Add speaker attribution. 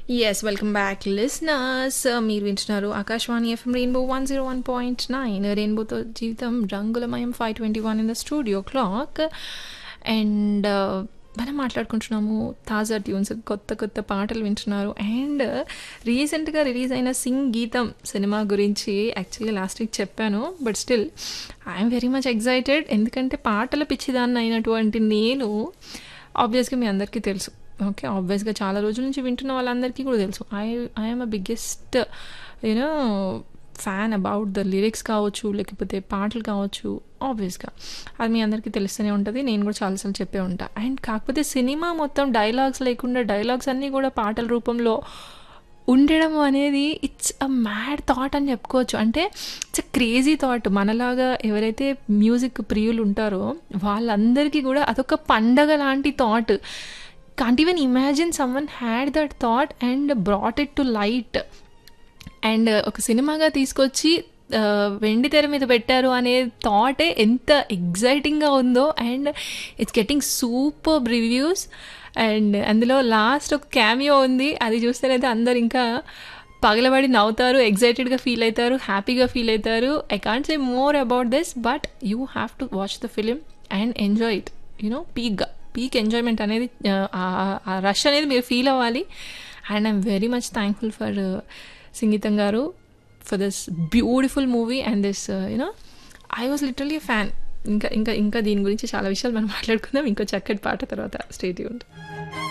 Speaker 1: yes welcome back listeners మీరు వింటున్నారు Akashvani FM rainbow one zero one point nine రెయిన్బోతో జీవితం రంగులమయం five twenty one in the studio clock and మనం మాట్లాడుకుంటున్నాము తాజా ట్యూన్స్ కొత్త కొత్త పాటలు వింటున్నారు అండ్ రీసెంట్గా రిలీజ్ అయిన సింగ్ గీతం సినిమా గురించి యాక్చువల్లీ లాస్ట్ వీక్ చెప్పాను but still I'm very much excited ఎందుకంటే పాటల పిచ్చిదాన్ని అయినటువంటి నేను ఆబ్వియస్గా మీ అందరికీ తెలుసు ఓకే ఆబ్వియస్గా చాలా రోజుల నుంచి వింటున్న వాళ్ళందరికీ కూడా తెలుసు I I'm a biggest you know fan about the lyrics కావచ్చు లేకపోతే పాటలు కావచ్చు ఆబ్వియస్గా అది మీ అందరికీ తెలుస్తూనే ఉంటుంది నేను కూడా చాలాసార్లు చెప్పే ఉంటా అండ్ కాకపోతే సినిమా మొత్తం డైలాగ్స్ లేకుండా డైలాగ్స్ అన్నీ కూడా పాటల రూపంలో ఉండడం అనేది ఇట్స్ అ మ్యాడ్ థాట్ అని చెప్పుకోవచ్చు అంటే ఇట్స్ అ క్రేజీ థాట్ మనలాగా ఎవరైతే మ్యూజిక్ ప్రియులు ఉంటారో వాళ్ళందరికీ కూడా అదొక పండగ లాంటి thought can't even imagine someone had that thought and brought it to light and ఒక సినిమాగా తీసుకొచ్చి వెండి తెర మీద పెట్టారు అనే థాటే ఎంత ఎగ్జైటింగ్గా ఉందో and it's getting super reviews and అందులో లాస్ట్ ఒక క్యామియో ఉంది అది చూస్తేనైతే అందరు ఇంకా పగలబడి నవ్వుతారు ఎగ్జైటెడ్గా ఫీల్ అవుతారు హ్యాపీగా ఫీల్ అవుతారు I can't say more about this but you have to watch the film and enjoy it you know పీక్గా పీక్ ఎంజాయ్మెంట్ అనేది ఆ రష్ అనేది మీరు ఫీల్ అవ్వాలి and I'm very much thankful for సంగీతం గారు for this beautiful movie and this you know I was literally fan ఇంకా ఇంకా ఇంకా దీని గురించి చాలా విషయాలు మనం మాట్లాడుకుందాం ఇంకో చక్కటి పాట తర్వాత స్టేట్ ఉంటుంది